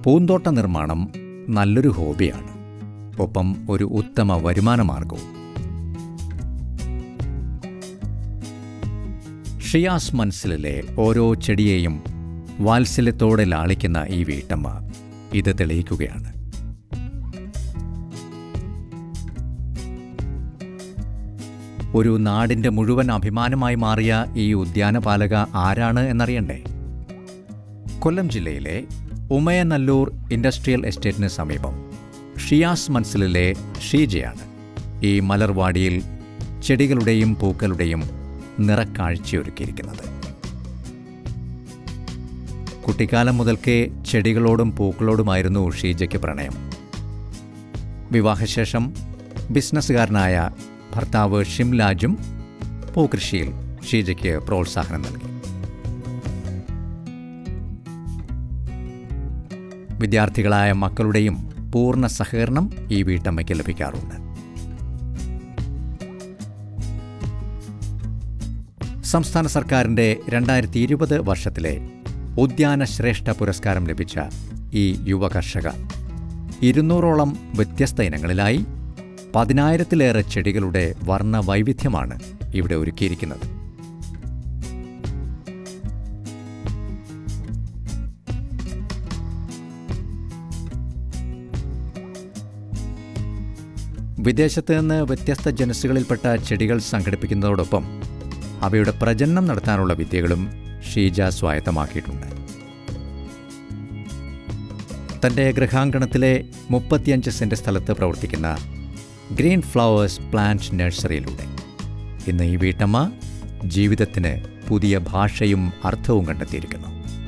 പൂന്തോട്ട നിർമ്മാണം നല്ലൊരു ഹോബിയാണ് ഒപ്പം ഒരു ഉത്തമ വരുമാന മാർഗവും ഷിയാസ് മൻസിലിലെ ഓരോ ചെടിയെയും വാത്സല്യത്തോടെ ലാളിക്കുന്ന ഈ വീട്ടമ്മ ഇത് തെളിയിക്കുകയാണ് ഒരു നാടിൻ്റെ മുഴുവൻ അഭിമാനമായി മാറിയ ഈ ഉദ്യാനപാലക ആരാണ് എന്നറിയണ്ടേ കൊല്ലം ജില്ലയിലെ ഉമയനല്ലൂർ ഇൻഡസ്ട്രിയൽ എസ്റ്റേറ്റിന് സമീപം ഷിയാസ് മൻസിലിലെ ഷീജയാണ് ഈ മലർവാടിയിൽ ചെടികളുടെയും പൂക്കളുടെയും നിറക്കാഴ്ചയൊരുക്കിയിരിക്കുന്നത് കുട്ടിക്കാലം മുതൽക്കേ ചെടികളോടും പൂക്കളോടുമായിരുന്നു ഷീജയ്ക്ക് പ്രണയം വിവാഹശേഷം ബിസിനസ്സുകാരനായ ഭർത്താവ് ഷിംലാജും പൂകൃഷിയിൽ ഷീജയ്ക്ക് പ്രോത്സാഹനം നൽകി വിദ്യാർത്ഥികളായ മക്കളുടെയും പൂർണ്ണ സഹകരണം ഈ വീട്ടമ്മയ്ക്ക് ലഭിക്കാറുണ്ട് സംസ്ഥാന സർക്കാരിൻ്റെ രണ്ടായിരത്തി ഇരുപത് വർഷത്തിലെ ഉദ്യാന ശ്രേഷ്ഠ പുരസ്കാരം ലഭിച്ച ഈ യുവ കർഷക ഇരുന്നൂറോളം വ്യത്യസ്ത ഇനങ്ങളിലായി പതിനായിരത്തിലേറെ ചെടികളുടെ വർണ്ണ വൈവിധ്യമാണ് ഇവിടെ ഒരുക്കിയിരിക്കുന്നത് വിദേശത്ത് നിന്ന് വ്യത്യസ്ത ജനസുകളിൽപ്പെട്ട ചെടികൾ സംഘടിപ്പിക്കുന്നതോടൊപ്പം അവയുടെ പ്രജനനം നടത്താനുള്ള വിദ്യകളും ഷീജ സ്വായത്തമാക്കിയിട്ടുണ്ട് തൻ്റെ ഗൃഹാങ്കണത്തിലെ മുപ്പത്തിയഞ്ച് സെൻറ് സ്ഥലത്ത് പ്രവർത്തിക്കുന്ന ഗ്രീൻ ഫ്ലവേഴ്സ് പ്ലാന്റ് നഴ്സറിയിലൂടെ ഇന്ന് ഈ വീട്ടമ്മ ജീവിതത്തിന് പുതിയ ഭാഷയും അർത്ഥവും കണ്ടെത്തിയിരിക്കുന്നു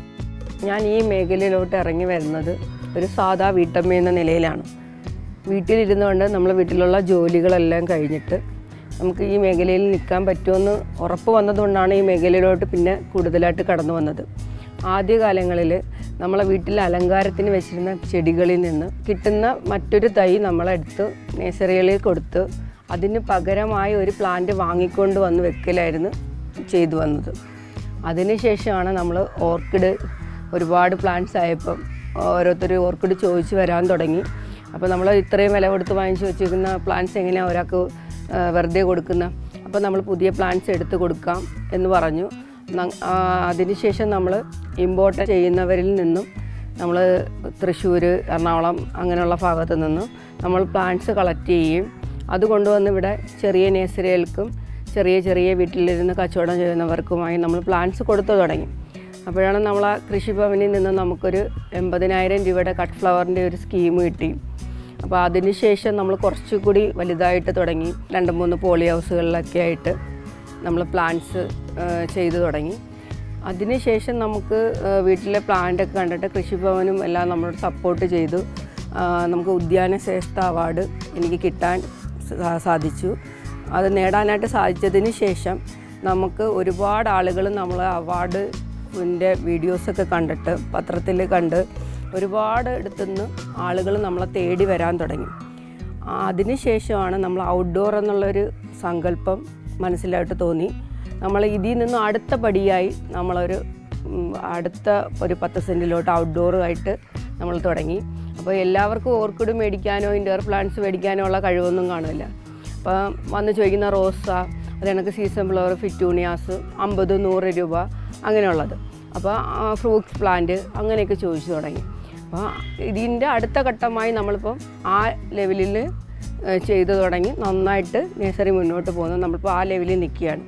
ഞാൻ ഈ മേഖലയിലോട്ട് ഇറങ്ങി വരുന്നത് ഒരു സാധാ വീട്ടമ്മ എന്ന നിലയിലാണ് വീട്ടിലിരുന്നുകൊണ്ട് നമ്മൾ വീട്ടിലുള്ള ജോലികളെല്ലാം കഴിഞ്ഞിട്ട് നമുക്ക് ഈ മേഖലയിൽ നിൽക്കാൻ പറ്റുമെന്ന് ഉറപ്പ് വന്നതുകൊണ്ടാണ് ഈ മേഖലയിലോട്ട് പിന്നെ കൂടുതലായിട്ട് കടന്നു വന്നത് ആദ്യകാലങ്ങളിൽ നമ്മളെ വീട്ടിൽ അലങ്കാരത്തിന് വെച്ചിരുന്ന ചെടികളിൽ നിന്ന് കിട്ടുന്ന മറ്റൊരു തൈ നമ്മളെടുത്ത് നേഴ്സറികളിൽ കൊടുത്ത് അതിന് പകരമായി ഒരു പ്ലാന്റ് വാങ്ങിക്കൊണ്ട് വന്ന് വെക്കലായിരുന്നു ചെയ്തു വന്നത് അതിനുശേഷമാണ് നമ്മൾ ഓർക്കിഡ് ഒരുപാട് പ്ലാന്റ്സ് ആയപ്പം ഓരോരുത്തർ ഓർക്കിഡ് ചോദിച്ച് വരാൻ തുടങ്ങി അപ്പോൾ നമ്മൾ ഇത്രയും വില കൊടുത്ത് വാങ്ങിച്ച് വെച്ചിരിക്കുന്ന പ്ലാന്റ്സ് എങ്ങനെയാണ് ഒരാൾക്ക് ആ, വെറുതെ കൊടുക്കുന്ന അപ്പോൾ നമ്മൾ പുതിയ പ്ലാന്റ്സ് എടുത്ത് കൊടുക്കാം എന്ന് പറഞ്ഞു ന- ആ, അതിനുശേഷം നമ്മൾ ഇമ്പോർട്ട് ചെയ്യുന്നവരിൽ നിന്നും നമ്മൾ തൃശ്ശൂർ എറണാകുളം അങ്ങനെയുള്ള ഭാഗത്ത് നിന്നും നമ്മൾ പ്ലാന്റ്സ് കളക്ട് ചെയ്യുകയും അത് കൊണ്ടുവന്ന് ഇവിടെ ചെറിയ നേഴ്സറികൾക്കും ചെറിയ ചെറിയ വീട്ടിലിരുന്ന് കച്ചവടം ചെയ്യുന്നവർക്കുമായി നമ്മൾ പ്ലാന്റ്സ് കൊടുത്തു തുടങ്ങി അപ്പോഴാണ് നമ്മൾ ആ കൃഷിഭവനിൽ നിന്ന് നമുക്കൊരു എൺപതിനായിരം രൂപയുടെ കട്ട് ഫ്ലവറിൻ്റെ ഒരു സ്കീം കിട്ടി അപ്പോൾ അതിന് ശേഷം നമ്മൾ കുറച്ചുകൂടി വലുതായിട്ട് തുടങ്ങി രണ്ട് മൂന്ന് പോളി ഹൗസുകളിലൊക്കെ ആയിട്ട് നമ്മൾ പ്ലാന്റ്സ് ചെയ്തു തുടങ്ങി അതിനുശേഷം നമുക്ക് ആ, വീട്ടിലെ പ്ലാന്റൊക്കെ കണ്ടിട്ട് കൃഷിഭവനും എല്ലാം നമ്മളോട് സപ്പോർട്ട് ചെയ്തു ആ, നമുക്ക് ഉദ്യാന ശ്രേഷ്ഠ അവാർഡ് എനിക്ക് കിട്ടാൻ സാ- സാധിച്ചു അത് നേടാനായിട്ട് സാധിച്ചതിന് ശേഷം നമുക്ക് ഒരുപാട് ആളുകൾ നമ്മൾ അവാർഡിൻ്റെ വീഡിയോസൊക്കെ കണ്ടിട്ട് പത്രത്തിൽ കണ്ട് ഒരുപാട് ഇടത്തുനിന്ന് ആളുകൾ നമ്മളെ തേടി വരാൻ തുടങ്ങി ആ, അതിനുശേഷമാണ് നമ്മൾ ഔട്ട്ഡോർ എന്നുള്ളൊരു സങ്കല്പം മനസ്സിലായിട്ട് തോന്നി നമ്മൾ ഇതിൽ നിന്നും അടുത്ത പടിയായി നമ്മളൊരു ഉം, അടുത്ത ഒരു പത്ത് സെൻറ്റിലോട്ട് ഔട്ട്ഡോറുമായിട്ട് നമ്മൾ തുടങ്ങി അപ്പോൾ എല്ലാവർക്കും ഓർക്കിഡ് മേടിക്കാനോ ഇൻഡോർ പ്ലാന്റ്സ് മേടിക്കാനോ ഉള്ള കഴിവൊന്നും കാണില്ല അപ്പോൾ വന്ന് ചോദിക്കുന്ന റോസ അത് കണക്ക് സീസൺ ഫ്ലവർ ഫിറ്റൂണിയാസ് അമ്പത് നൂറ് രൂപ അങ്ങനെയുള്ളത് അപ്പോൾ ഫ്രൂട്ട്സ് പ്ലാന്റ് അങ്ങനെയൊക്കെ ചോദിച്ചു തുടങ്ങി അപ്പോൾ ഇതിൻ്റെ അടുത്ത ഘട്ടമായി നമ്മളിപ്പം ആ ലെവലിൽ ചെയ്തു തുടങ്ങി നന്നായിട്ട് നേഴ്സറി മുന്നോട്ട് പോകുന്നു നമ്മളിപ്പോൾ ആ ലെവലിൽ നിൽക്കുകയാണ്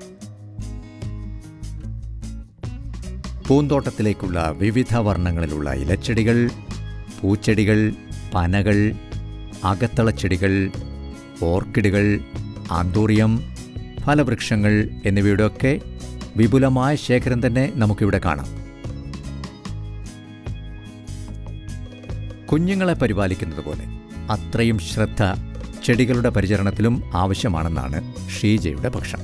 പൂന്തോട്ടത്തിലേക്കുള്ള വിവിധ വർണ്ണങ്ങളിലുള്ള ഇലച്ചെടികൾ പൂച്ചെടികൾ പനകൾ അകത്തളച്ചെടികൾ ഓർക്കിഡുകൾ ആന്തൂറിയം ഫലവൃക്ഷങ്ങൾ എന്നിവയുടെയൊക്കെ വിപുലമായ ശേഖരം തന്നെ നമുക്കിവിടെ കാണാം കുഞ്ഞുങ്ങളെ പരിപാലിക്കുന്നത് പോലെ അത്രയും ശ്രദ്ധ ചെടികളുടെ പരിചരണത്തിലും ആവശ്യമാണെന്നാണ് ഷീജയുടെ പക്ഷം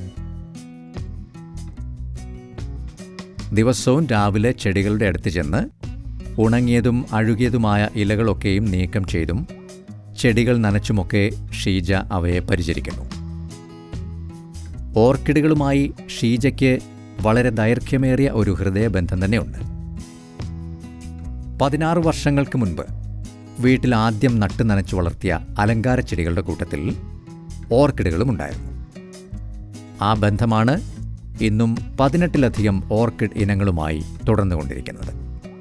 ദിവസവും രാവിലെ ചെടികളുടെ അടുത്ത് ചെന്ന് ഉണങ്ങിയതും അഴുകിയതുമായ ഇലകളൊക്കെയും നീക്കം ചെയ്തും ചെടികൾ നനച്ചുമൊക്കെ ഷീജ അവയെ പരിചരിക്കുന്നു ഓർക്കിഡുകളുമായി ഷീജയ്ക്ക് വളരെ ദൈർഘ്യമേറിയ ഒരു ഹൃദയബന്ധം തന്നെയുണ്ട് പതിനാറ് വർഷങ്ങൾക്ക് മുൻപ് വീട്ടിൽ ആദ്യം നട്ടു നനച്ചു വളർത്തിയ അലങ്കാര ചെടികളുടെ കൂട്ടത്തിൽ ഓർക്കിഡുകളും ഉണ്ടായിരുന്നു ആ ബന്ധമാണ് ഇന്നും പതിനെട്ടിലധികം ഓർക്കിഡ് ഇനങ്ങളുമായി തുടർന്നുകൊണ്ടിരിക്കുന്നത്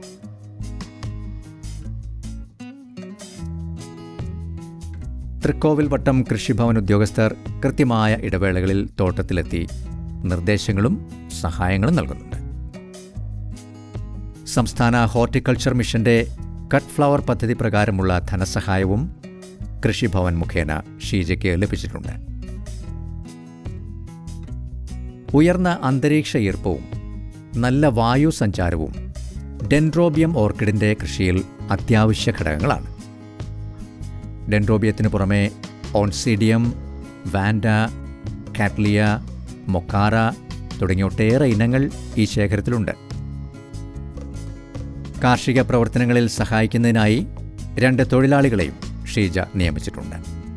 തൃക്കോവിൽ വട്ടം കൃഷിഭവൻ ഉദ്യോഗസ്ഥർ കൃത്യമായ ഇടവേളകളിൽ തോട്ടത്തിലെത്തി നിർദ്ദേശങ്ങളും സഹായങ്ങളും നൽകുന്നുണ്ട് സംസ്ഥാന ഹോർട്ടിക്കൾച്ചർ മിഷന്റെ കട്ട് ഫ്ലവർ പദ്ധതി പ്രകാരമുള്ള ധനസഹായവും കൃഷിഭവൻ മുഖേന ഷീജയ്ക്ക് ലഭിച്ചിട്ടുണ്ട് ഉയർന്ന അന്തരീക്ഷ ഈർപ്പവും നല്ല വായു സഞ്ചാരവും ഡെൻഡ്രോബിയം ഓർക്കിഡിന്റെ കൃഷിയിൽ അത്യാവശ്യ ഘടകങ്ങളാണ് ഡെൻഡ്രോബിയത്തിന് പുറമെ ഓൺസീഡിയം വാൻഡ കാറ്റ്ലിയ മൊക്കാറ തുടങ്ങിയ ഒട്ടേറെ ഇനങ്ങൾ ഈ ശേഖരത്തിലുണ്ട് കാർഷിക പ്രവർത്തനങ്ങളിൽ സഹായിക്കുന്നതിനായി രണ്ട് തൊഴിലാളികളെയും ഷീജ നിയമിച്ചിട്ടുണ്ട്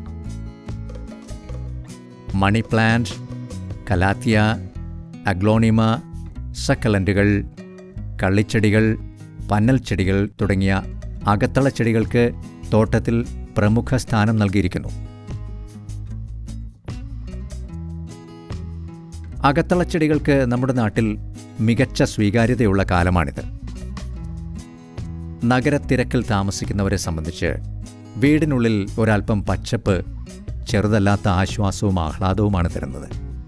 മണി പ്ലാന്റ് കലാത്തിയ അഗ്ലോണിമ സക്കലൻറ്റുകൾ കള്ളിച്ചെടികൾ പന്നൽ ചെടികൾ തുടങ്ങിയ അകത്തള ചെടികൾക്ക് തോട്ടത്തിൽ പ്രമുഖ സ്ഥാനം നൽകിയിരിക്കുന്നു അകത്തള ചെടികൾക്ക് നമ്മുടെ നാട്ടിൽ മികച്ച സ്വീകാര്യതയുള്ള കാലമാണിത് നഗരത്തിരക്കിൽ താമസിക്കുന്നവരെ സംബന്ധിച്ച് വീടിനുള്ളിൽ ഒരൽപ്പം പച്ചപ്പ് ചെറുതല്ലാത്ത ആശ്വാസവും ആഹ്ലാദവുമാണ് തരുന്നത്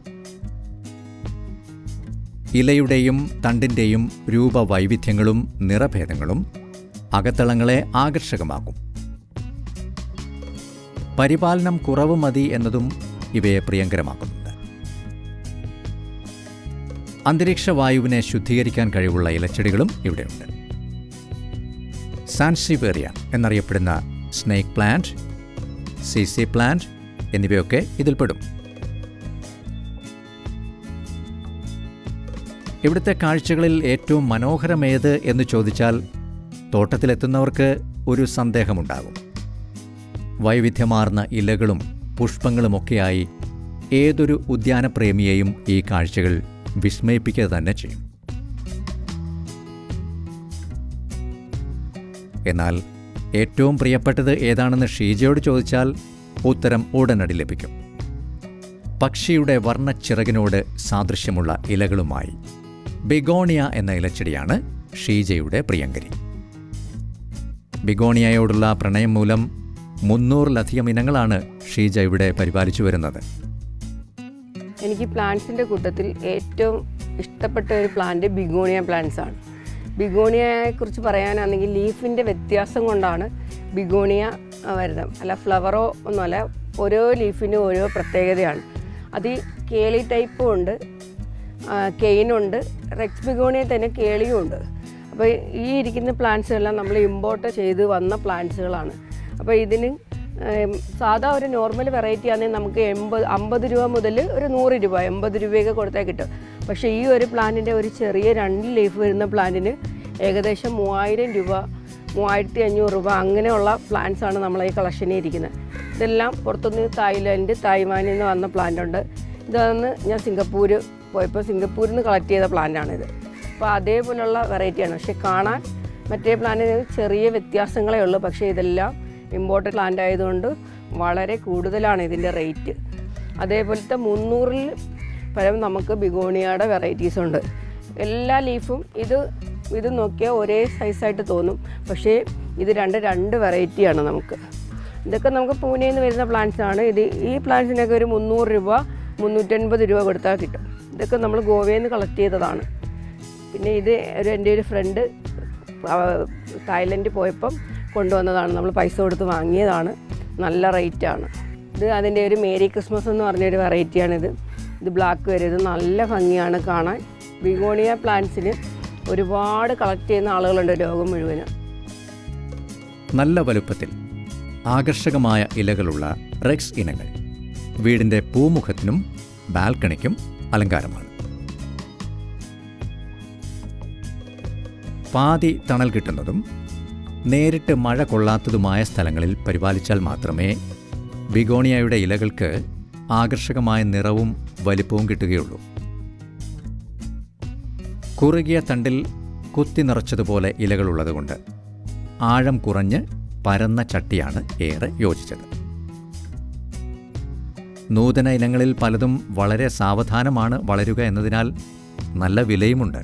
ഇലയുടെയും തണ്ടിൻ്റെയും രൂപവൈവിധ്യങ്ങളും നിറഭേദങ്ങളും അകത്തളങ്ങളെ ആകർഷകമാക്കും പരിപാലനം കുറവ് മതി എന്നതും ഇവയെ പ്രിയങ്കരമാക്കുന്നുണ്ട് അന്തരീക്ഷ വായുവിനെ ശുദ്ധീകരിക്കാൻ കഴിവുള്ള ഇലച്ചെടികളും ഇവിടെയുണ്ട് സാൻസിവേറിയ എന്നറിയപ്പെടുന്ന snake plant Z Z plant എന്നിവയൊക്കെ ഇതിൽപ്പെടും ഇവിടുത്തെ കാഴ്ചകളിൽ ഏറ്റവും മനോഹരമേത് എന്ന് ചോദിച്ചാൽ തോട്ടത്തിലെത്തുന്നവർക്ക് ഒരു സന്ദേഹമുണ്ടാകും വൈവിധ്യമാർന്ന ഇലകളും പുഷ്പങ്ങളുമൊക്കെയായി ഏതൊരു ഉദ്യാനപ്രേമിയെയും ഈ കാഴ്ചകൾ വിസ്മയിപ്പിക്കുക തന്നെ ചെയ്യും എന്നാൽ ഏറ്റവും പ്രിയപ്പെട്ടത് ഏതാണെന്ന് ഷീജയോട് ചോദിച്ചാൽ ഉത്തരം ഉടനടി ലഭിക്കും പക്ഷിയുടെ വർണ്ണച്ചിറകിനോട് സാദൃശ്യമുള്ള ഇലകളുമായി ബിഗോണിയ എന്ന ഇലച്ചെടിയാണ് ഷീജയുടെ പ്രിയങ്കരി ബിഗോണിയയോടുള്ള പ്രണയം മൂലം മുന്നൂറിലധികം ഇനങ്ങളാണ് ഷീജ ഇവിടെ പരിപാലിച്ചു വരുന്നത് എനിക്ക് പ്ലാന്റ്സിൻ്റെ കൂട്ടത്തിൽ ഏറ്റവും ഇഷ്ടപ്പെട്ട ഒരു പ്ലാന്റ് ബിഗോണിയ പ്ലാന്റ്സ് ആണ് ബിഗോണിയയെക്കുറിച്ച് പറയാനാണെങ്കിൽ ലീഫിൻ്റെ വ്യത്യാസം കൊണ്ടാണ് ബിഗോണിയ ആ, വരുന്നത് അല്ല ഫ്ലവറോ ഒന്നുമല്ല ഓരോ ലീഫിനും ഓരോ പ്രത്യേകതയാണ് അത് ഈ കേളി ടൈപ്പും ഉണ്ട് കെയിനുണ്ട് റെക്സ് ബിഗോണിയ തന്നെ കേളിയും ഉണ്ട് അപ്പോൾ ഈ ഇരിക്കുന്ന പ്ലാന്റ്സുകളെല്ലാം നമ്മൾ ഇമ്പോർട്ട് ചെയ്ത് വന്ന പ്ലാന്റ്സുകളാണ് അപ്പോൾ ഇതിന് ഏം, സാധാ ഒരു നോർമൽ വെറൈറ്റി ആണെങ്കിൽ നമുക്ക് എൺപത് അമ്പത് രൂപ മുതൽ ഒരു നൂറ് രൂപ എൺപത് രൂപയൊക്കെ കൊടുത്താൽ കിട്ടും പക്ഷേ ഈ ഒരു പ്ലാന്റിൻ്റെ ഒരു ചെറിയ രണ്ട് ലീഫ് വരുന്ന പ്ലാന്റിന് ഏകദേശം മൂവായിരം രൂപ മൂവായിരത്തി അഞ്ഞൂറ് രൂപ അങ്ങനെയുള്ള പ്ലാന്റ്സ് ആണ് നമ്മളെ ഈ കളക്ഷനിൽ ഇരിക്കുന്നത് ഇതെല്ലാം പുറത്തുനിന്ന് തായ്ലാൻഡ് തായ്വാനിൽ നിന്ന് വന്ന പ്ലാന്റ് ഉണ്ട് ഇതാണ് ഞാൻ സിംഗപ്പൂർ പോയപ്പോൾ സിംഗപ്പൂരിൽ നിന്ന് കളക്ട് ചെയ്ത പ്ലാന്റാണിത് അപ്പോൾ അതേപോലുള്ള വെറൈറ്റിയാണ് പക്ഷേ കാണാൻ മറ്റേ പ്ലാന്റിന് ചെറിയ വ്യത്യാസങ്ങളേ ഉള്ളൂ പക്ഷേ ഇതെല്ലാം ഇമ്പോർട്ടഡ് പ്ലാന്റ് ആയതുകൊണ്ട് വളരെ കൂടുതലാണ് ഇതിൻ്റെ റേറ്റ് അതേപോലത്തെ മുന്നൂറിൽ പരം നമുക്ക് ബിഗോണിയയുടെ വെറൈറ്റീസ് ഉണ്ട് എല്ലാ ലീഫും ഇത് ഇത് നോക്കിയാൽ ഒരേ സൈസായിട്ട് തോന്നും പക്ഷേ ഇത് രണ്ട് രണ്ട് വെറൈറ്റിയാണ് നമുക്ക് ഇതൊക്കെ നമുക്ക് പൂനെയിൽ നിന്ന് വരുന്ന പ്ലാന്റ്സ് ആണ് ഇത് ഈ പ്ലാന്റ്സിനൊക്കെ ഒരു മുന്നൂറ് രൂപ മുന്നൂറ്റൻപത് രൂപ കൊടുത്താൽ കിട്ടും ഇതൊക്കെ നമ്മൾ ഗോവയിൽ നിന്ന് കളക്ട് ചെയ്തതാണ് പിന്നെ ഇത് ഒരു എൻ്റെ ഒരു ഫ്രണ്ട് തായ്ലൻഡിൽ പോയപ്പം കൊണ്ടുവന്നതാണ് നമ്മൾ പൈസ കൊടുത്ത് വാങ്ങിയതാണ് നല്ല റേറ്റാണ് ഇത് അതിൻ്റെ ഒരു മേരി ക്രിസ്മസ് എന്ന് പറഞ്ഞൊരു വെറൈറ്റിയാണിത് ഇത് ബ്ലാക്ക് വരും ഇത് നല്ല ഭംഗിയാണ് കാണാൻ ബിഗോണിയ പ്ലാന്റ്സിന് ഒരുപാട് കളക്ട് ചെയ്യുന്ന ആളുകളുണ്ട് ലോകം മുഴുവനും നല്ല വലുപ്പത്തിൽ ആകർഷകമായ ഇലകളുള്ള റെക്സ് ഇനങ്ങൾ വീടിന്റെ പൂമുഖത്തിനും ബാൽക്കണിക്കും അലങ്കാരമാണ് പാതി തണൽ കിട്ടുന്നതും നേരിട്ട് മഴ കൊള്ളാത്തതുമായ സ്ഥലങ്ങളിൽ പരിപാലിച്ചാൽ മാത്രമേ ബിഗോണിയയുടെ ഇലകൾക്ക് ആകർഷകമായ നിറവും വലിപ്പവും കിട്ടുകയുള്ളൂ കുറുകിയ തണ്ടിൽ കുത്തി നിറച്ചതുപോലെ ഇലകളുള്ളതുകൊണ്ട് ആഴം കുറഞ്ഞ് പരന്ന ചട്ടിയാണ് ഏറെ യോജിച്ചത് നൂതന ഇനങ്ങളിൽ പലതും വളരെ സാവധാനമാണ് വളരുക എന്നതിനാൽ നല്ല വിലയുമുണ്ട്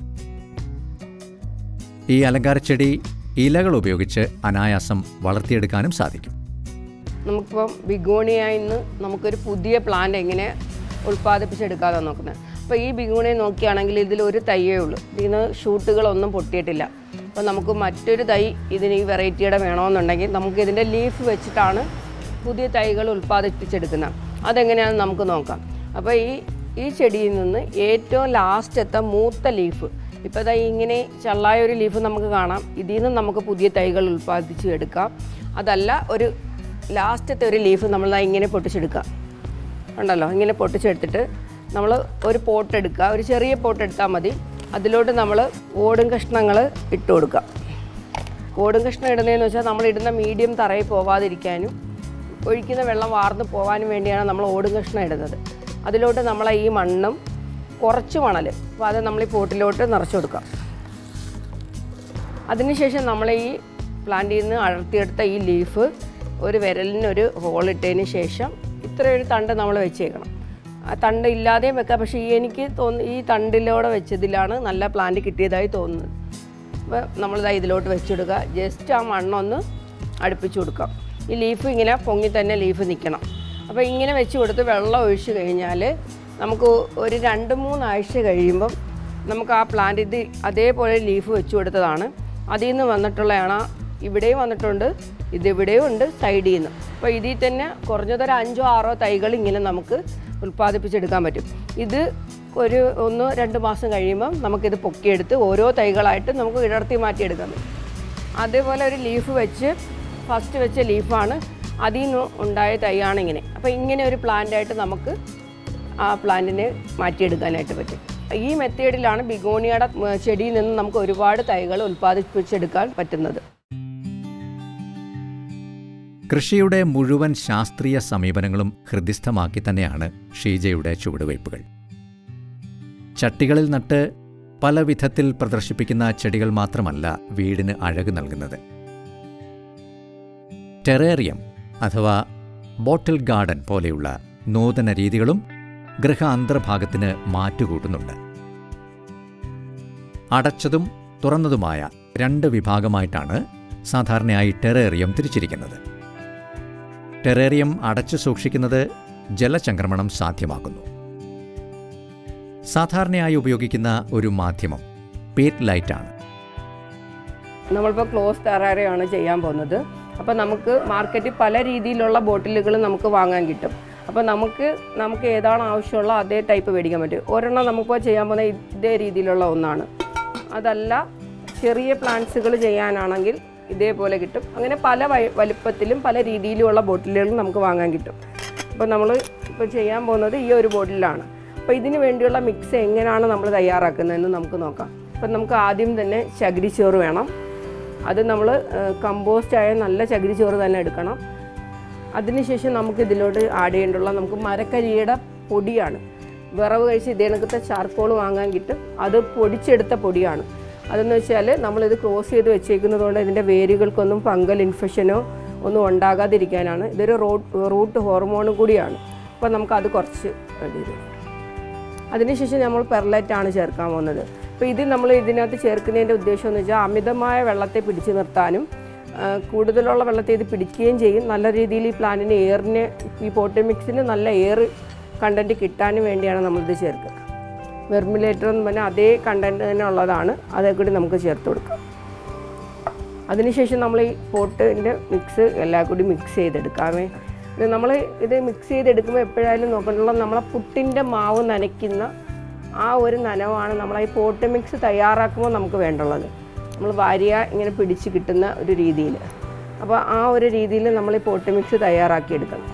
ഈ അലങ്കാരച്ചെടി ഇലകൾ ഉപയോഗിച്ച് അനായാസം വളർത്തിയെടുക്കാനും സാധിക്കും നമുക്കിപ്പം ബിഗോണിയയിൽ നിന്ന് നമുക്കൊരു പുതിയ പ്ലാന്റ് എങ്ങനെ ഉൽപ്പാദിപ്പിച്ചെടുക്കാമെന്ന് നോക്കുന്നത് അപ്പോൾ ഈ ബിഗോണിയെ നോക്കുകയാണെങ്കിൽ ഇതിൽ ഒരു തയ്യേ ഉള്ളൂ ഇതിന് ഷൂട്ടുകളൊന്നും പൊട്ടിയിട്ടില്ല അപ്പോൾ നമുക്ക് മറ്റൊരു തൈ ഇതിന് ഈ വെറൈറ്റിയുടെ വേണമെന്നുണ്ടെങ്കിൽ നമുക്ക് ഇതിൻ്റെ ലീഫ് വെച്ചിട്ടാണ് പുതിയ തൈകൾ ഉൽപ്പാദിപ്പിച്ചെടുക്കുന്നത് അതെങ്ങനെയാണെന്ന് നമുക്ക് നോക്കാം അപ്പോൾ ഈ ഈ ചെടിയിൽ നിന്ന് ഏറ്റവും ലാസ്റ്റത്തെ മൂത്ത ലീഫ് ഇപ്പോൾ ഇതാ ഇങ്ങനെ ചള്ളായ ഒരു ലീഫ് നമുക്ക് കാണാം ഇതിൽ നിന്ന് നമുക്ക് പുതിയ തൈകൾ ഉൽപ്പാദിപ്പിച്ച് എടുക്കാം അതല്ല ഒരു ലാസ്റ്റത്തെ ഒരു ലീഫ് നമ്മൾ ദാ ഇങ്ങനെ പൊട്ടിച്ചെടുക്കുക ഉണ്ടല്ലോ ഇങ്ങനെ പൊട്ടിച്ചെടുത്തിട്ട് നമ്മൾ ഒരു പോട്ട് എടുക്കുക ഒരു ചെറിയ പോട്ട് എടുത്താൽ മതി അതിലോട്ട് നമ്മൾ ഓടും കഷ്ണങ്ങൾ ഇട്ട് കൊടുക്കുക ഓടും കഷ്ണം ഇടുന്നതെന്ന് വെച്ചാൽ നമ്മൾ ഇടുന്ന മീഡിയം തറയിൽ പോവാതിരിക്കാനും ഒഴിക്കുന്ന വെള്ളം വാർന്ന് പോകാനും വേണ്ടിയാണ് നമ്മൾ ഓടും കഷ്ണം ഇടുന്നത് അതിലോട്ട് നമ്മൾ ഈ മണ്ണും കുറച്ച് മണൽ അപ്പോൾ അത് നമ്മൾ ഈ പോട്ടിലോട്ട് നിറച്ച് കൊടുക്കാം അതിനുശേഷം നമ്മൾ ഈ പ്ലാന്റിൽ നിന്ന് അടർത്തിയെടുത്ത ഈ ലീഫ് ഒരു വിരലിനൊരു ഹോൾ ഇട്ടതിന് ശേഷം ഇത്രയൊരു തണ്ട് നമ്മൾ വെച്ചേക്കണം ആ തണ്ട് ഇല്ലാതെയും വെക്കാം പക്ഷേ ഈ എനിക്ക് തോന്നുന്നു ഈ തണ്ടിലൂടെ വെച്ചതിലാണ് നല്ല പ്ലാന്റ് കിട്ടിയതായി തോന്നുന്നത് അപ്പോൾ നമ്മളിതാ ഇതിലോട്ട് വെച്ചെടുക്കുക ജസ്റ്റ് ആ മണ്ണൊന്ന് അടുപ്പിച്ച് കൊടുക്കാം ഈ ലീഫ് ഇങ്ങനെ പൊങ്ങി തന്നെ ലീഫ് നിൽക്കണം അപ്പോൾ ഇങ്ങനെ വെച്ച് കൊടുത്ത് വെള്ളം ഒഴിച്ച് കഴിഞ്ഞാൽ നമുക്ക് ഒരു രണ്ട് മൂന്നാഴ്ച കഴിയുമ്പം നമുക്ക് ആ പ്ലാന്റ് ഇത് അതേപോലെ ലീഫ് വെച്ച് കൊടുത്തതാണ് അതിൽ നിന്ന് വന്നിട്ടുള്ളതാണ് ഇവിടെയും വന്നിട്ടുണ്ട് ഇതിവിടെയും ഉണ്ട് സൈഡിൽ നിന്ന് അപ്പോൾ ഇതിൽ തന്നെ കുറഞ്ഞതൊരു അഞ്ചോ ആറോ തൈകൾ ഇങ്ങനെ നമുക്ക് ഉൽപ്പാദിപ്പിച്ചെടുക്കാൻ പറ്റും ഇത് ഒരു ഒന്ന് രണ്ട് മാസം കഴിയുമ്പം നമുക്കിത് പൊക്കിയെടുത്ത് ഓരോ തൈകളായിട്ട് നമുക്ക് ഇടർത്തി മാറ്റിയെടുക്കാൻ പറ്റും അതേപോലെ ഒരു ലീഫ് വെച്ച് ഫസ്റ്റ് വെച്ച ലീഫാണ് അതിൽ നിന്ന് ഉണ്ടായ തൈയാണ് ഇങ്ങനെ അപ്പോൾ ഇങ്ങനെ ഒരു പ്ലാന്റായിട്ട് നമുക്ക് ആ പ്ലാന്റിനെ മാറ്റിയെടുക്കാനായിട്ട് പറ്റും ഈ മെത്തേഡിലാണ് ബിഗോണിയയുടെ ഉം, ചെടിയിൽ നിന്ന് നമുക്ക് ഒരുപാട് തൈകൾ ഉൽപ്പാദിപ്പിച്ചെടുക്കാൻ പറ്റുന്നത് കൃഷിയുടെ മുഴുവൻ ശാസ്ത്രീയ സമീപനങ്ങളും ഹൃദിസ്ഥമാക്കി തന്നെയാണ് ഷീജയുടെ ചുവടുവയ്പ്പുകൾ ചട്ടികളിൽ നട്ട് പല വിധത്തിൽ പ്രദർശിപ്പിക്കുന്ന ചെടികൾ മാത്രമല്ല വീടിന് അഴക് നൽകുന്നത് ടെറേറിയം അഥവാ ബോട്ടിൽ ഗാർഡൻ പോലെയുള്ള നൂതന രീതികളും ഗൃഹ അന്തർഭാഗത്തിന് മാറ്റുകൂട്ടുന്നുണ്ട് അടച്ചതും തുറന്നതുമായ രണ്ട് വിഭാഗമായിട്ടാണ് സാധാരണയായി ടെറേറിയം തിരിച്ചിരിക്കുന്നത് ടെറേറിയം അടച്ചു സൂക്ഷിക്കുന്നത് ജലചംക്രമണം സാധ്യമാക്കുന്നു സാധാരണയായി ഉപയോഗിക്കുന്ന ഒരു മാധ്യമം പീറ്റ് ലൈറ്റാണ് നമ്മളിപ്പോൾ ക്ലോസ് ടെറാറിയാണ് ചെയ്യാൻ പോകുന്നത് അപ്പോൾ നമുക്ക് മാർക്കറ്റിൽ പല രീതിയിലുള്ള ബോട്ടിലുകൾ നമുക്ക് വാങ്ങാൻ കിട്ടും അപ്പോൾ നമുക്ക് നമുക്ക് ഏതാണ് ആവശ്യമുള്ള അതേ ടൈപ്പ് മേടിക്കാൻ പറ്റും ഒരെണ്ണം നമുക്കിപ്പോൾ ചെയ്യാൻ പോകുന്ന ഇതേ രീതിയിലുള്ള ഒന്നാണ് അതല്ല ചെറിയ പ്ലാന്റ്സുകൾ ചെയ്യാനാണെങ്കിൽ ഇതേപോലെ കിട്ടും അങ്ങനെ പല വൈ- വലുപ്പത്തിലും പല രീതിയിലുമുള്ള ബോട്ടിലുകളും നമുക്ക് വാങ്ങാൻ കിട്ടും അപ്പോൾ നമ്മൾ ഇപ്പോൾ ചെയ്യാൻ പോകുന്നത് ഈ ഒരു ബോട്ടിലാണ് അപ്പോൾ ഇതിന് വേണ്ടിയുള്ള മിക്സ് എങ്ങനെയാണ് നമ്മൾ തയ്യാറാക്കുന്നതെന്ന് നമുക്ക് നോക്കാം അപ്പം നമുക്ക് ആദ്യം തന്നെ ചകിരിച്ചോറ് വേണം അത് നമ്മൾ കമ്പോസ്റ്റ് ആയ നല്ല ചകിരിച്ചോറ് തന്നെ എടുക്കണം അതിനുശേഷം നമുക്ക് ഇതിലോട്ട് ആഡ് ചെയ്യേണ്ടുള്ള നമുക്ക് മരക്കരിയുടെ പൊടിയാണ് വിറവ് കഴിച്ച് ഇതേ കണക്കത്തെ ചാർക്കോൾ വാങ്ങാൻ കിട്ടും അത് പൊടിച്ചെടുത്ത പൊടിയാണ് അതെന്ന് വെച്ചാൽ നമ്മളിത് ക്രോസ് ചെയ്ത് വെച്ചേക്കുന്നത് കൊണ്ട് ഇതിൻ്റെ വേരുകൾക്കൊന്നും ഫംഗൽ ഇൻഫെക്ഷനോ ഒന്നും ഉണ്ടാകാതിരിക്കാനാണ് ഇതൊരു റൂട്ട് റൂട്ട് ഹോർമോണും കൂടിയാണ് അപ്പോൾ നമുക്കത് കുറച്ച് വേണ്ടി വരും അതിനുശേഷം നമ്മൾ പെർലൈറ്റാണ് ചേർക്കാൻ പോകുന്നത് അപ്പോൾ ഇത് നമ്മൾ ഇതിനകത്ത് ചേർക്കുന്നതിൻ്റെ ഉദ്ദേശം എന്ന് വെച്ചാൽ അമിതമായ വെള്ളത്തെ പിടിച്ചു നിർത്താനും ആ, കൂടുതലുള്ള വെള്ളത്തെ ഇത് പിടിക്കുകയും ചെയ്യും നല്ല രീതിയിൽ ഈ പ്ലാന്റിന് എയറിന് ഈ പോട്ടി മിക്സിന് നല്ല എയർ കണ്ടൻറ്റ് കിട്ടാനും വേണ്ടിയാണ് നമ്മളിത് ചേർക്കുക വെർമിലേറ്റർ എന്ന് പറഞ്ഞാൽ അതേ കണ്ടൻറ്റ് തന്നെ ഉള്ളതാണ് അതേ കൂടി നമുക്ക് ചേർത്ത് കൊടുക്കാം അതിനുശേഷം നമ്മൾ ഈ പോട്ടിൻ്റെ മിക്സ് എല്ലാം കൂടി മിക്സ് ചെയ്തെടുക്കാമേ ഇത് നമ്മൾ ഇത് മിക്സ് ചെയ്തെടുക്കുമ്പോൾ എപ്പോഴായാലും നോക്കണ്ടുള്ള നമ്മളെ പുട്ടിൻ്റെ മാവ് നനയ്ക്കുന്ന ആ ഒരു നനവാണ് നമ്മൾ ഈ പോട്ട് മിക്സ് തയ്യാറാക്കുമ്പോൾ നമുക്ക് വേണ്ടുള്ളത് നമ്മൾ വാരിയ ഇങ്ങനെ പിടിച്ച് കിട്ടുന്ന ഒരു രീതിയിൽ അപ്പോൾ ആ ഒരു രീതിയിൽ നമ്മൾ ഈ പോട്ട് മിക്സ് തയ്യാറാക്കിയെടുക്കണം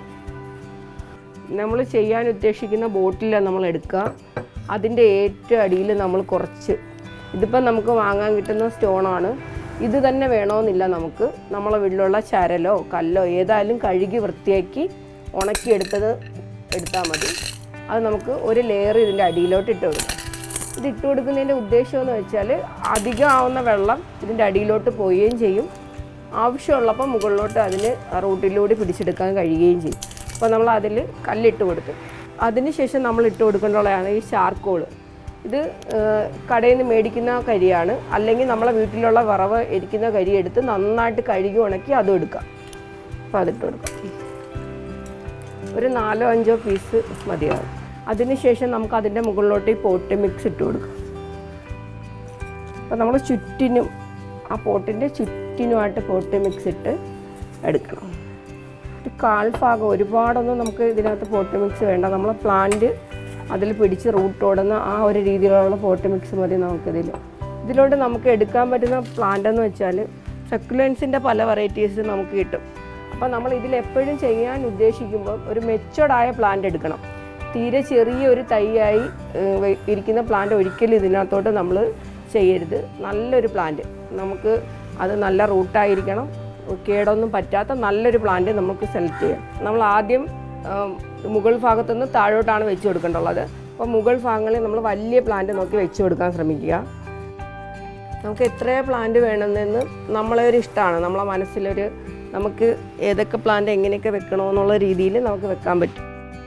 നമ്മൾ ചെയ്യാൻ ഉദ്ദേശിക്കുന്ന ബോട്ടിലാണ് നമ്മൾ എടുക്കുക അതിൻ്റെ ഏറ്റവും അടിയിൽ നമ്മൾ കുറച്ച് ഇതിപ്പം നമുക്ക് വാങ്ങാൻ കിട്ടുന്ന സ്റ്റോണാണ് ഇത് തന്നെ വേണമെന്നില്ല നമുക്ക് നമ്മളെ വീട്ടിലുള്ള ചരലോ കല്ലോ ഏതായാലും കഴുകി വൃത്തിയാക്കി ഉണക്കിയെടുത്തത് എടുത്താൽ മതി അത് നമുക്ക് ഒരു ലെയർ ഇതിൻ്റെ അടിയിലോട്ട് ഇട്ട് കൊടുക്കാം ഇത് ഇട്ട് കൊടുക്കുന്നതിൻ്റെ ഉദ്ദേശം എന്ന് വെച്ചാൽ അധികം ആവുന്ന വെള്ളം ഇതിൻ്റെ അടിയിലോട്ട് പോവുകയും ചെയ്യും ആവശ്യമുള്ളപ്പോൾ മുകളിലോട്ട് അതിന് റൂട്ടിലൂടെ പിടിച്ചെടുക്കാൻ കഴിയുകയും ചെയ്യും അപ്പോൾ നമ്മൾ അതിൽ കല്ലിട്ട് കൊടുത്തു അതിനുശേഷം നമ്മൾ ഇട്ട് കൊടുക്കേണ്ടതാണ് ഈ ചാർക്കോൾ ഇത് ഏഹ്, കടയിൽ നിന്ന് മേടിക്കുന്ന കരിയാണ് അല്ലെങ്കിൽ നമ്മളെ വീട്ടിലുള്ള വറവ് എരിക്കുന്ന കരി എടുത്ത് നന്നായിട്ട് കഴുകി ഉണക്കി അതും എടുക്കാം അപ്പോൾ അതിട്ട് കൊടുക്കാം ഒരു നാലോ അഞ്ചോ പീസ് മതിയാവും അതിനുശേഷം നമുക്ക് അതിൻ്റെ മുകളിലോട്ട് ഈ പോട്ട് മിക്സ് ഇട്ട് കൊടുക്കാം അപ്പോൾ നമ്മൾ ചുറ്റിനും ആ പോട്ടിൻ്റെ ചുറ്റിനുമായിട്ട് പോട്ട് മിക്സ് ഇട്ട് എടുക്കണം ഒരു കാൽ ഭാഗം ഒരുപാടൊന്നും നമുക്ക് ഇതിനകത്ത് പോട്ട് മിക്സ് വേണ്ട നമ്മളെ പ്ലാന്റ് അതിൽ പിടിച്ച് റൂട്ട് ഓടുന്ന ആ ഒരു രീതിയിലുള്ള പോട്ട് മിക്സ് മതി നമുക്കിതിൽ ഇതിലോട്ട് നമുക്ക് എടുക്കാൻ പറ്റുന്ന പ്ലാന്റ് എന്ന് വെച്ചാൽ സക്കുലൻസിൻ്റെ പല വെറൈറ്റീസ് നമുക്ക് കിട്ടും അപ്പോൾ നമ്മൾ ഇതിൽ എപ്പോഴും ചെയ്യാൻ ഉദ്ദേശിക്കുമ്പോൾ ഒരു മെച്ചോർഡായ പ്ലാന്റ് എടുക്കണം തീരെ ചെറിയൊരു തൈയായി ഏഹ്, വെ- ഇരിക്കുന്ന പ്ലാന്റ് ഒരിക്കലും ഇതിനകത്തോട്ട് നമ്മൾ ചെയ്യരുത് നല്ലൊരു പ്ലാന്റ് നമുക്ക് അത് നല്ല റൂട്ടായിരിക്കണം കേടൊന്നും പറ്റാത്ത നല്ലൊരു പ്ലാന്റ് നമുക്ക് സെലക്ട് ചെയ്യാം നമ്മൾ ആദ്യം ആം, മുകൾ ഭാഗത്തുനിന്ന് താഴോട്ടാണ് വെച്ച് കൊടുക്കേണ്ടുള്ളത് അപ്പോൾ മുകൾ ഭാഗങ്ങളിൽ നമ്മൾ വലിയ പ്ലാന്റ് നോക്കി വെച്ച് കൊടുക്കാൻ ശ്രമിക്കുക നമുക്ക് എത്ര പ്ലാന്റ് വേണമെന്ന് നമ്മളെ ഒരു ഇഷ്ടമാണ് നമ്മളെ മനസ്സിലൊരു നമുക്ക് ഏതൊക്കെ പ്ലാന്റ് എങ്ങനെയൊക്കെ വെക്കണമെന്നുള്ള രീതിയിൽ നമുക്ക് വെക്കാൻ പറ്റും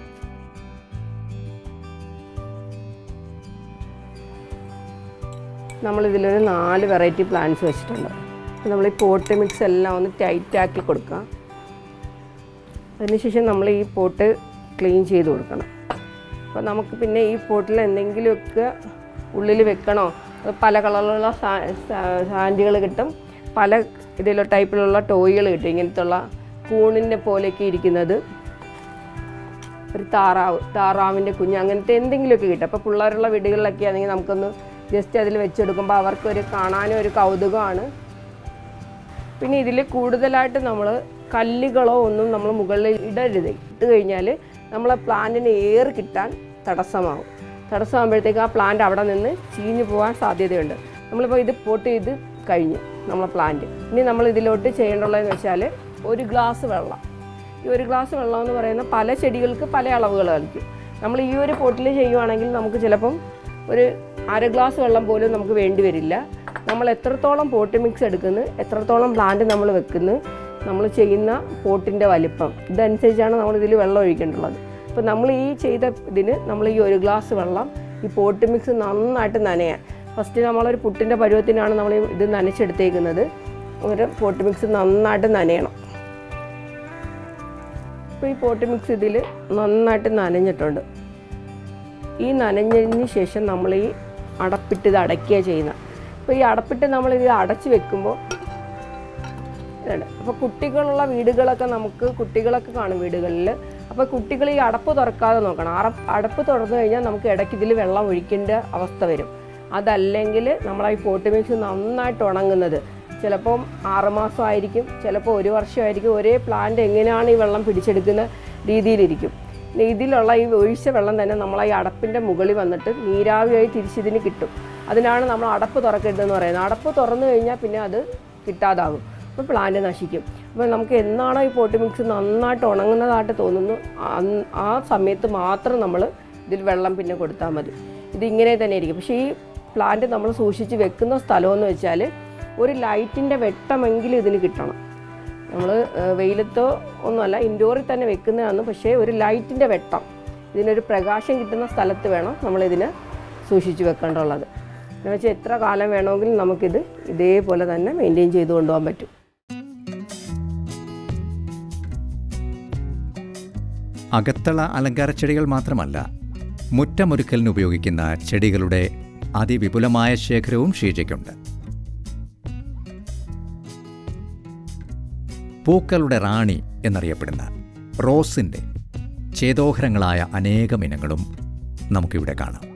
നമ്മളിതിലൊരു നാല് വെറൈറ്റി പ്ലാന്റ്സ് വെച്ചിട്ടുണ്ട് അപ്പോൾ നമ്മൾ ഈ പോട്ട് മിക്സ് എല്ലാം ഒന്ന് ടൈറ്റ് ആക്കി കൊടുക്കാം അതിനുശേഷം നമ്മൾ ഈ പോട്ട് ക്ലീൻ ചെയ്ത് കൊടുക്കണം അപ്പോൾ നമുക്ക് പിന്നെ ഈ പോട്ടിൽ എന്തെങ്കിലുമൊക്കെ ഉള്ളിൽ വെക്കണോ അത് പല കളറിലുള്ള സാൻഡുകൾ കിട്ടും പല ഇതിലുള്ള ടൈപ്പിലുള്ള ടോയ്കൾ കിട്ടും ഇങ്ങനത്തുള്ള കൂണിൻ്റെ പോലെയൊക്കെ ഇരിക്കുന്നത് ഒരു താറാവ് താറാവിൻ്റെ കുഞ്ഞ് അങ്ങനത്തെ എന്തെങ്കിലുമൊക്കെ കിട്ടും അപ്പോൾ പിള്ളേരുള്ള വീടുകളിലൊക്കെ ആണെങ്കിൽ നമുക്കൊന്ന് ജസ്റ്റ് അതിൽ വെച്ചെടുക്കുമ്പോൾ അവർക്കൊരു കാണാനും ഒരു കൗതുകമാണ് പിന്നെ ഇതിൽ കൂടുതലായിട്ട് നമ്മൾ കല്ലുകളോ ഒന്നും നമ്മൾ മുകളിൽ ഇടരുത് ഇട്ട് കഴിഞ്ഞാൽ നമ്മളെ പ്ലാന്റിന് എയർ കിട്ടാൻ തടസ്സമാവും തടസ്സമാകുമ്പോഴത്തേക്ക് ആ പ്ലാന്റ് അവിടെ നിന്ന് ചീഞ്ഞു പോകാൻ സാധ്യതയുണ്ട് നമ്മളിപ്പോൾ ഇത് പോട്ട് ചെയ്ത് കഴിഞ്ഞു നമ്മളെ പ്ലാന്റ് ഇനി നമ്മൾ ഇതിലോട്ട് ചെയ്യേണ്ടുള്ളതെന്ന് വെച്ചാൽ ഒരു ഗ്ലാസ് വെള്ളം ഈ ഒരു ഗ്ലാസ് വെള്ളം എന്ന് പറയുന്ന പല ചെടികൾക്ക് പല അളവുകളായിരിക്കും നമ്മൾ ഈ ഒരു പോട്ടിൽ ചെയ്യുവാണെങ്കിൽ നമുക്ക് ചിലപ്പം ഒരു അര ഗ്ലാസ് വെള്ളം പോലും നമുക്ക് വേണ്ടി വരില്ല നമ്മൾ എത്രത്തോളം പോട്ട് മിക്സ് എടുക്കുന്നു എത്രത്തോളം പ്ലാന്റ് നമ്മൾ വെക്കുന്നു നമ്മൾ ചെയ്യുന്ന പോട്ടിൻ്റെ വലിപ്പം ഇതനുസരിച്ചാണ് നമ്മൾ ഇതിൽ വെള്ളം ഒഴിക്കേണ്ടുള്ളത് അപ്പോൾ നമ്മൾ ഈ ചെയ്ത ഇതിന് നമ്മൾ ഈ ഒരു ഗ്ലാസ് വെള്ളം ഈ പോട്ട് മിക്സ് നന്നായിട്ട് നനയാൻ ഫസ്റ്റ് നമ്മളൊരു പുട്ടിൻ്റെ പരുവത്തിനാണ് നമ്മൾ ഈ ഇത് നനച്ചെടുത്തേക്കുന്നത് ഒരു പോട്ട് മിക്സ് നന്നായിട്ട് നനയണം ഇപ്പോൾ ഈ പോട്ട് മിക്സ് ഇതിൽ നന്നായിട്ട് നനഞ്ഞിട്ടുണ്ട് ഈ നനഞ്ഞതിന് ശേഷം നമ്മൾ ഈ അടപ്പിട്ട് ഇത് അടയ്ക്കുക ചെയ്യുന്നത് അപ്പോൾ ഈ അടപ്പിട്ട് നമ്മൾ ഇത് അടച്ച് വെക്കുമ്പോൾ ഇതാണ് അപ്പോൾ കുട്ടികളുള്ള വീടുകളൊക്കെ നമുക്ക് കുട്ടികളൊക്കെ കാണും വീടുകളിൽ അപ്പോൾ കുട്ടികൾ ഈ അടപ്പ് തുറക്കാതെ നോക്കണം അറ- അടപ്പ് തുറന്നു കഴിഞ്ഞാൽ നമുക്ക് ഇടയ്ക്ക് ഇതിൽ വെള്ളം ഒഴിക്കേണ്ട അവസ്ഥ വരും അതല്ലെങ്കിൽ നമ്മൾ ഈ പോട്ട് മിക്സ് നന്നായിട്ട് ഉണങ്ങുന്നത് ചിലപ്പം ആറുമാസം ആയിരിക്കും ചിലപ്പോൾ ഒരു വർഷമായിരിക്കും ഒരേ പ്ലാന്റ് എങ്ങനെയാണ് ഈ വെള്ളം പിടിച്ചെടുക്കുന്ന രീതിയിലിരിക്കും ഇനി ഇതിലുള്ള ഈ ഒഴിച്ച വെള്ളം തന്നെ നമ്മൾ ഈ അടപ്പിൻ്റെ മുകളിൽ വന്നിട്ട് നീരാവിയായി തിരിച്ചിതിന് കിട്ടും അതിനാണ് നമ്മൾ അടപ്പ് തുറക്കരുതെന്ന് പറയുന്നത് അടപ്പ് തുറന്നു കഴിഞ്ഞാൽ പിന്നെ അത് കിട്ടാതാകും അപ്പോൾ പ്ലാന്റ് നശിക്കും അപ്പോൾ നമുക്ക് എന്നാണോ ഈ പോട്ട് മിക്സ് നന്നായിട്ട് ഉണങ്ങുന്നതായിട്ട് തോന്നുന്നു അന്ന് ആ സമയത്ത് മാത്രം നമ്മൾ ഇതിൽ വെള്ളം പിന്നെ കൊടുത്താൽ മതി ഇതിങ്ങനെ തന്നെ ഇരിക്കും പക്ഷേ ഈ പ്ലാന്റ് നമ്മൾ സൂക്ഷിച്ച് വെക്കുന്ന സ്ഥലമെന്ന് വെച്ചാൽ ഒരു ലൈറ്റിൻ്റെ വെട്ടമെങ്കിലും ഇതിന് കിട്ടണം നമ്മൾ വെയിലത്തോ ഒന്നുമല്ല ഇൻഡോറിൽ തന്നെ വെക്കുന്നതാണ് പക്ഷേ ഒരു ലൈറ്റിൻ്റെ വെട്ടം ഇതിനൊരു പ്രകാശം കിട്ടുന്ന സ്ഥലത്ത് വേണം നമ്മളിതിനെ സൂക്ഷിച്ച് വെക്കേണ്ടുള്ളത് എന്ന് വെച്ചാൽ എത്ര കാലം വേണമെങ്കിലും നമുക്കിത് ഇതേപോലെ തന്നെ മെയിൻറ്റെയിൻ ചെയ്ത് കൊണ്ടുപോകാൻ പറ്റും അകത്തള അലങ്കാര ചെടികൾ മാത്രമല്ല മുറ്റമൊരുക്കലിന് ഉപയോഗിക്കുന്ന ചെടികളുടെ അതിവിപുലമായ ശേഖരവും ഷീജയ്ക്കുണ്ട് പൂക്കളുടെ റാണി എന്നറിയപ്പെടുന്ന റോസിൻ്റെ ചേതോഹരങ്ങളായ അനേകം ഇനങ്ങളും നമുക്കിവിടെ കാണാം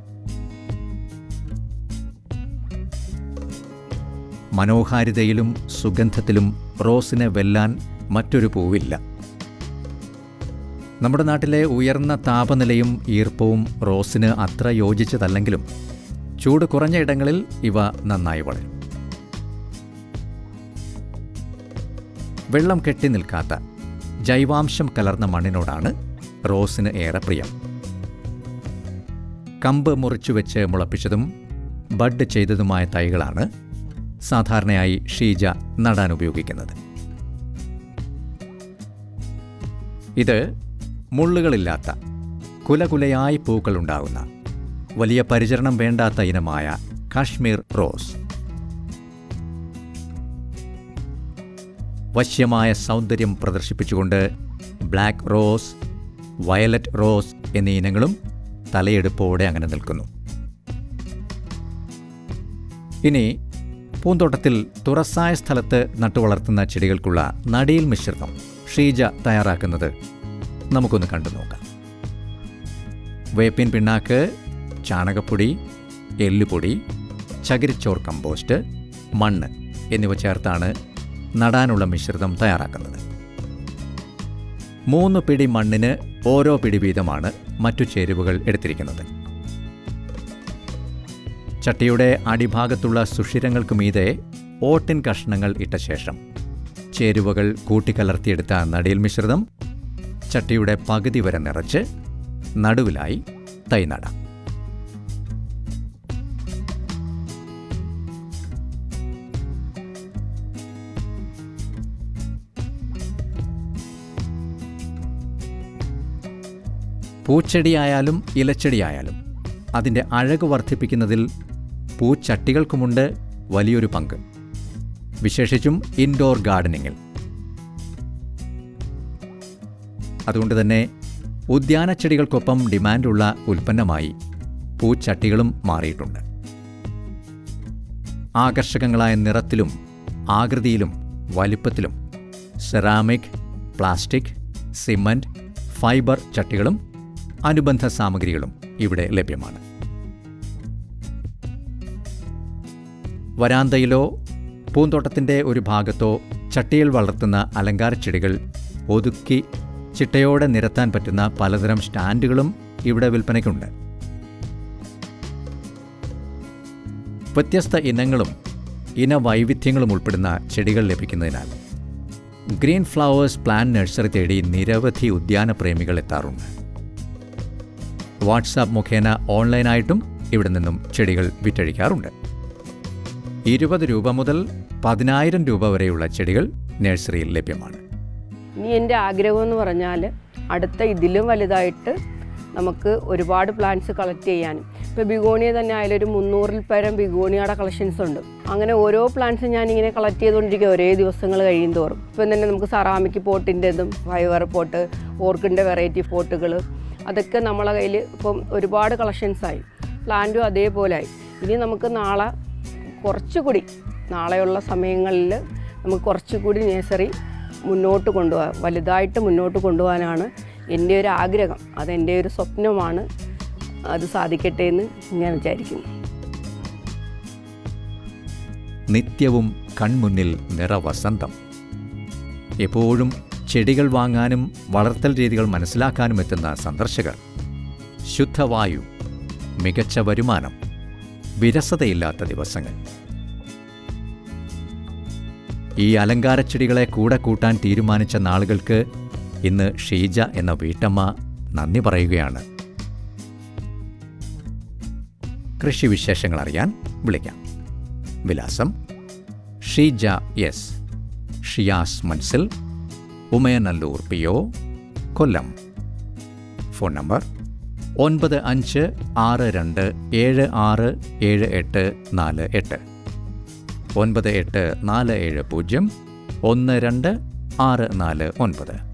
മനോഹാരിതയിലും സുഗന്ധത്തിലും റോസിനെ വെല്ലാൻ മറ്റൊരു പൂവില്ല നമ്മുടെ നാട്ടിലെ ഉയർന്ന താപനിലയും ഈർപ്പവും റോസിന് അത്ര യോജിച്ചതല്ലെങ്കിലും ചൂട് കുറഞ്ഞ ഇടങ്ങളിൽ ഇവ നന്നായി വളരും വെള്ളം കെട്ടി നിൽക്കാത്ത ജൈവാംശം കലർന്ന മണ്ണിനോടാണ് റോസിന് ഏറെ പ്രിയം കമ്പ് മുറിച്ചു വെച്ച് മുളപ്പിച്ചതും ബഡ് ചെയ്തതുമായ തൈകളാണ് സാധാരണയായി ഷീജ നടാൻ ഉപയോഗിക്കുന്നത് ഇത് മുള്ളുകളില്ലാത്ത കുലകുലയായി പൂക്കളുണ്ടാകുന്ന വലിയ പരിചരണം വേണ്ടാത്ത ഇനമായ കാശ്മീർ റോസ് വശ്യമായ സൗന്ദര്യം പ്രദർശിപ്പിച്ചുകൊണ്ട് ബ്ലാക്ക് റോസ് വയലറ്റ് റോസ് എന്നീ ഇനങ്ങളും തലയെടുപ്പോടെ അങ്ങനെ നിൽക്കുന്നു ഇനി പൂന്തോട്ടത്തിൽ തുറസായ സ്ഥലത്ത് നട്ടുവളർത്തുന്ന ചെടികൾക്കുള്ള നടിയിൽ മിശ്രിതം ഷീജ തയ്യാറാക്കുന്നത് നമുക്കൊന്ന് കണ്ടു നോക്കാം വേപ്പിൻ പിണ്ണാക്ക് ചാണകപ്പൊടി എല്ലുപൊടി ചകിരിച്ചോർ കമ്പോസ്റ്റ് മണ്ണ് എന്നിവ ചേർത്താണ് നടാനുള്ള മിശ്രിതം തയ്യാറാക്കുന്നത് മൂന്ന് പിടി മണ്ണിന് ഓരോ പിടി വീതമാണ് മറ്റു ചേരുവകൾ എടുത്തിരിക്കുന്നത് ചട്ടിയുടെ അടിഭാഗത്തുള്ള സുഷിരങ്ങൾക്ക് മീതെ ഓട്ടിൻ കഷ്ണങ്ങൾ ഇട്ട ശേഷം ചേരുവകൾ കൂട്ടിക്കലർത്തിയെടുത്ത നടിയിൽ മിശ്രിതം ചട്ടിയുടെ പകുതി വരെ നിറച്ച് നടുവിലായി തൈ നടാം പൂച്ചെടിയായാലും ഇലച്ചെടിയായാലും അതിൻ്റെ അഴക് വർദ്ധിപ്പിക്കുന്നതിൽ പൂച്ചട്ടികൾക്കുമുണ്ട് വലിയൊരു പങ്ക് വിശേഷിച്ചും ഇൻഡോർ ഗാർഡനിങ്ങിൽ അതുകൊണ്ട് തന്നെ ഉദ്യാനച്ചെടികൾക്കൊപ്പം ഡിമാൻഡുള്ള ഉൽപ്പന്നമായി പൂച്ചട്ടികളും മാറിയിട്ടുണ്ട് ആകർഷകങ്ങളായ നിറത്തിലും ആകൃതിയിലും വലിപ്പത്തിലും സെറാമിക് പ്ലാസ്റ്റിക് സിമൻറ്റ് ഫൈബർ ചട്ടികളും അനുബന്ധ സാമഗ്രികളും ഇവിടെ ലഭ്യമാണ് വരാന്തയിലോ പൂന്തോട്ടത്തിൻ്റെ ഒരു ഭാഗത്തോ ചട്ടിയിൽ വളർത്തുന്ന അലങ്കാരച്ചെടികൾ ഒതുക്കി ചിട്ടയോടെ നിരത്താൻ പറ്റുന്ന പലതരം സ്റ്റാൻഡുകളും ഇവിടെ വിൽപ്പനയ്ക്കുണ്ട് വ്യത്യസ്ത ഇനങ്ങളും ഇനവൈവിധ്യങ്ങളും ഉൾപ്പെടുന്ന ചെടികൾ ലഭിക്കുന്നതിനാൽ ഗ്രീൻ ഫ്ലവേഴ്സ് പ്ലാൻ നഴ്സറി തേടി നിരവധി ഉദ്യാന പ്രേമികൾ എത്താറുണ്ട് വാട്സാപ്പ് മുഖേന ഓൺലൈനായിട്ടും ഇവിടെ നിന്നും ചെടികൾ വിറ്റഴിക്കാറുണ്ട് ഇരുപത് രൂപ മുതൽ പതിനായിരം രൂപ വരെയുള്ള ചെടികൾ നഴ്സറിയിൽ ലഭ്യമാണ് ഇനി എൻ്റെ ആഗ്രഹം എന്ന് പറഞ്ഞാൽ അടുത്ത ഇതിലും വലുതായിട്ട് നമുക്ക് ഒരുപാട് പ്ലാന്റ്സ് കളക്ട് ചെയ്യാനും ഇപ്പോൾ ബിഗോണിയ തന്നെ ആയാലും ഒരു മുന്നൂറിൽ പരം ബിഗോണിയയുടെ കളക്ഷൻസ് ഉണ്ട് അങ്ങനെ ഓരോ പ്ലാന്റ്സും ഞാനിങ്ങനെ കളക്ട് ചെയ്തുകൊണ്ടിരിക്കുക ഒരേ ദിവസങ്ങൾ കഴിയും തോറും ഇപ്പം തന്നെ നമുക്ക് സറാമിക് പോട്ടിൻ്റെതും ഫൈവർ പോട്ട് ഓർക്കിഡിൻ്റെ വെറൈറ്റി പോട്ടുകൾ അതൊക്കെ നമ്മളെ കയ്യിൽ ഇപ്പം ഒരുപാട് കളക്ഷൻസായി പ്ലാന്റും അതേപോലെ ആയി ഇനി നമുക്ക് നാളെ കുറച്ചുകൂടി നാളെയുള്ള സമയങ്ങളിൽ നമുക്ക് കുറച്ചുകൂടി നേഴ്സറി മുന്നോട്ട് കൊണ്ടുപോകാൻ വലുതായിട്ട് മുന്നോട്ട് കൊണ്ടുപോകാനാണ് എൻ്റെ ഒരു ആഗ്രഹം അതെൻ്റെ ഒരു സ്വപ്നമാണ് അത് സാധിക്കട്ടെ എന്ന് ഞാൻ വിചാരിക്കുന്നു നിത്യവും കൺമുന്നിൽ നിറവസന്തം എപ്പോഴും ചെടികൾ വാങ്ങാനും വളർത്തൽ രീതികൾ മനസ്സിലാക്കാനും എത്തുന്ന സന്ദർശകർ ശുദ്ധവായു മികച്ച വരുമാനം വിരസതയില്ലാത്ത ദിവസങ്ങൾ ഈ അലങ്കാരച്ചെടികളെ കൂടെ കൂട്ടാൻ തീരുമാനിച്ച നാളുകൾക്ക് ഇന്ന് ഷീജ എന്ന വീട്ടമ്മ നന്ദി പറയുകയാണ് കൃഷിവിശേഷങ്ങൾ അറിയാൻ വിളിക്കാം വിലാസം Sheeja S Shiyas Manzil Umayanallur P O Kollam phone number ഒൻപത് അഞ്ച് ആറ് രണ്ട് ഏഴ് ആറ് ഏഴ് എട്ട് നാല് എട്ട് ഒൻപത് എട്ട് നാല് ഏഴ് പൂജ്യം ഒന്ന് രണ്ട് ആറ് നാല് ഒൻപത്